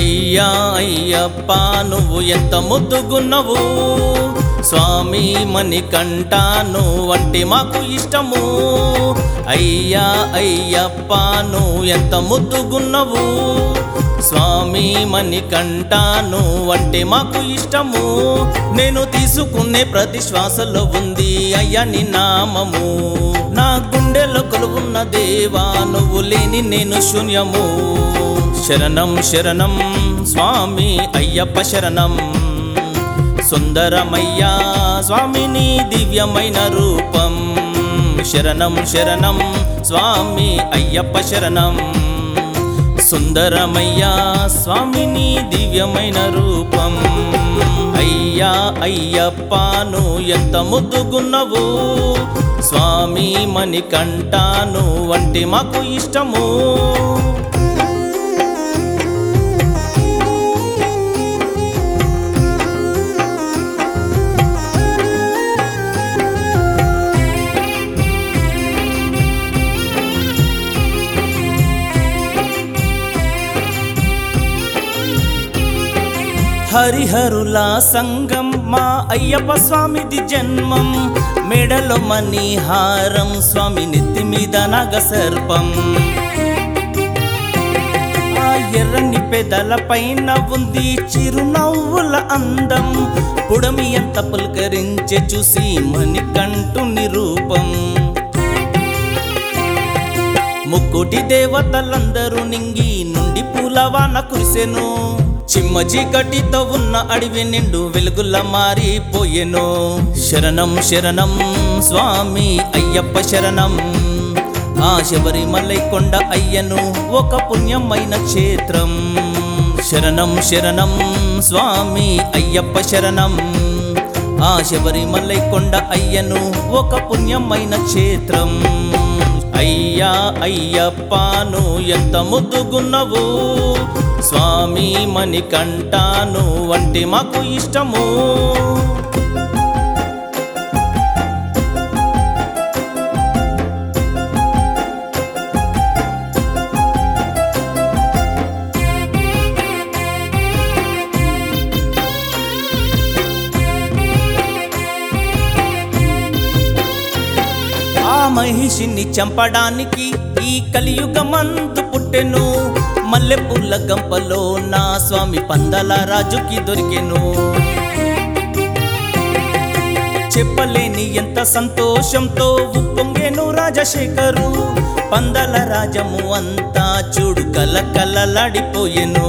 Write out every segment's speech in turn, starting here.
అయ్యా అయ్యప్ప నువ్వు ఎంత ముద్దుగున్నవు స్వామి మణికంఠ నువ్వంటే మాకు ఇష్టము అయ్యా అయ్యప్ప నువ్వు ఎంత ముద్దుగున్నవు స్వామి మణికంఠ నువ్వంటే మాకు ఇష్టము నేను తీసుకునే ప్రతి శ్వాసలో ఉంది అయ్యా నీ నామము నా గుండెలో కొలువున్న దేవా నువ్వు లేని నేను శూన్యము శరణం శరణం స్వామి అయ్యప్ప శరణం సుందరమయ్యా స్వామిని దివ్యమైన రూపం శరణం శరణం స్వామి అయ్యప్ప శరణం సుందరమయ్యా స్వామిని దివ్యమైన రూపం అయ్యా అయ్యప్ప నువ్వు ఎంత ముద్దుగున్నవు స్వామి మణికంఠ నువ్వంటే మాకు ఇష్టము హరిహరుల సంగం మా అయ్యప్ప స్వామిది జన్మం మెడలో మణిహారం స్వామి నెత్తి మీద నాగ సర్పం ఆ ఎర్రని పెదల పైన ఉంది చిరునవ్వుల అందం పుడమి ఎంత పులకరించే చూసి మణికంఠుని రూపం ముక్కోటి దేవతలందరూ నింగి నుండి పూలవాన కురిసెను చిమ్మ చీకటితో ఉన్న అడవి నిండు వెలుగుల మారిపోయెను శరణం శరణం స్వామి అయ్యప్ప శరణం ఆ శబరిమలై కొండ అయ్యను ఒక పుణ్యమైన క్షేత్రం శరణం శరణం స్వామి అయ్యప్ప శరణం ఆ శబరిమలై కొండ అయ్యను ఒక పుణ్యమైన క్షేత్రం అయ్యా అయ్యప్ప నువ్వు ఎంత ముద్దుగున్నవు స్వామి మణికంఠ నువ్వంటే మాకు ఇష్టము ఆ మహిషిని చంపడానికి ఈ కలియుగమందు పుట్టెను మల్లెపూల గంపలో నా స్వామి పందల రాజుకి దొరికెను చెప్పలేని ఎంత సంతోషంతో ఉప్పొంగేను రాజశేఖరు పందల రాజము అంతా చూడు కల కలలాడిపోయెను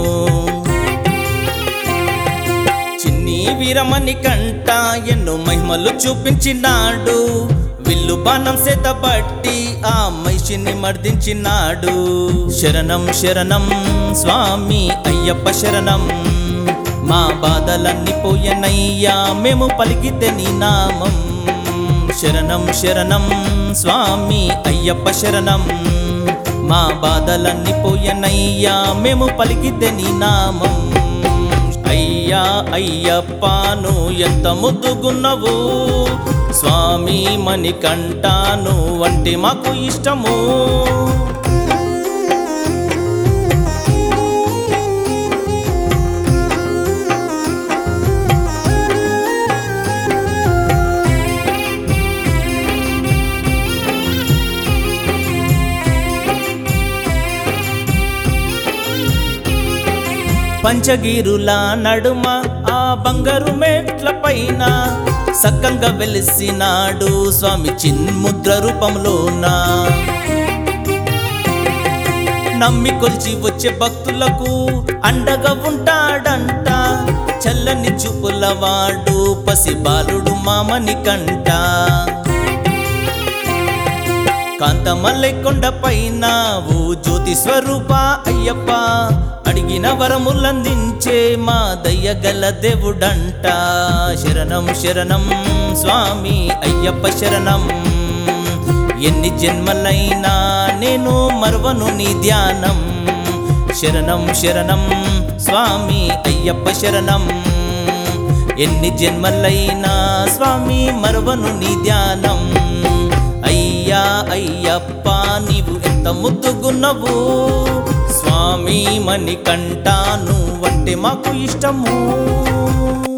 చిన్ని వీరమణి కంట ఎన్నో మహిమలు చూపించినాడు విల్లు బాణం సేతబట్టి ఆ మహిషిని మర్దించినాడు శరణం శరణం స్వామి అయ్యప్ప శరణం మా బాధలన్నీ పోయనయ్యా మేము పలికితే నీ నామం శరణం శరణం స్వామి అయ్యప్ప శరణం మా బాధలన్నీ పోయనయ్యా మేము పలికితే నీ నామం అయ్యా అయ్యప్ప నువ్వు ఎంత ముద్దుగున్నవు స్వామి మణికంఠ నువ్వంటే మాకు ఇష్టము పంచగిరుల నడుమ ఆ బంగారు మెట్ల పైన సక్కంగా వెలిసినాడు స్వామి చిన్ముద్ర రూపంలోనా నమ్మి కొలిచి వచ్చే భక్తులకు అండగా ఉంటాడంట చల్లని చూపుల వాడు పసి బాలుడు మామని కంట కాంతమల్లై కొండ పైన ఓ జ్యోతి స్వరూప అయ్యప్ప అడిగిన వరములందించే మా దయ్యగల దేవుడంట శరణం శరణం స్వామి అయ్యప్ప శరణం ఎన్ని జన్మలైనా నేను మరవను నీ ధ్యానం శరణం శరణం స్వామి అయ్యప్ప శరణం ఎన్ని జన్మలైనా స్వామి మరవను నీ ధ్యానం అయ్యా అయ్యప్ప నీవు ఎంత ముద్దుగున్నవు స్వామి స్వామి మణికంఠ నువ్వంటే మాకు ఇష్టము